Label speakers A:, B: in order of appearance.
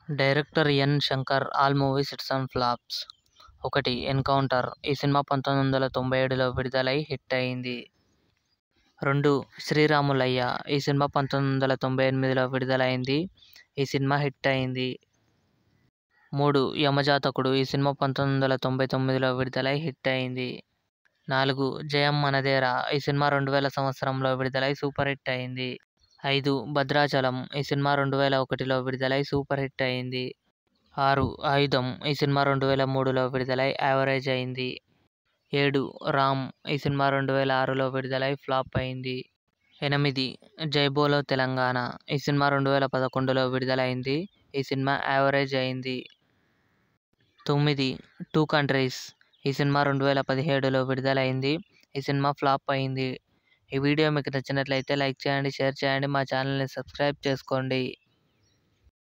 A: director N Shankar all movies hits and flops ఒకటి encounter ఈ సినిమా పంతొమ్మిది వందల తొంభై ఏడులో విడుదలై హిట్ అయింది రెండు శ్రీరాములయ్య ఈ సినిమా పంతొమ్మిది వందల తొంభై ఎనిమిదిలో విడుదలైంది ఈ సినిమా హిట్ అయింది మూడు యమజాతకుడు ఈ సినిమా పంతొమ్మిది వందల తొంభై తొమ్మిదిలో విడుదలై హిట్ అయింది నాలుగు జయం మనదేరా ఈ సినిమా రెండు వేల సంవత్సరంలో విడుదలై సూపర్ హిట్ అయింది ఐదు భద్రాచలం ఈ సినిమా రెండు వేల ఒకటిలో విడుదలై సూపర్ హిట్ అయింది ఆరు ఆయుధం ఈ సినిమా రెండు వేల మూడులో విడుదలై యావరేజ్ అయింది ఏడు రామ్ ఈ సినిమా రెండు వేల ఆరులో విడుదలై ఫ్లాప్ అయింది ఎనిమిది జై బోలో తెలంగాణ ఈ సినిమా రెండు వేల పదకొండులో విడుదలైంది ఈ సినిమా యావరేజ్ అయింది తొమ్మిది టూ కంట్రీస్ ఈ సినిమా రెండు వేల పదిహేడులో విడుదలైంది ఈ సినిమా ఫ్లాప్ అయింది ఈ వీడియో మీకు నచ్చినట్లయితే లైక్ చేయండి షేర్ చేయండి మా ఛానల్ని సబ్స్క్రైబ్ చేసుకోండి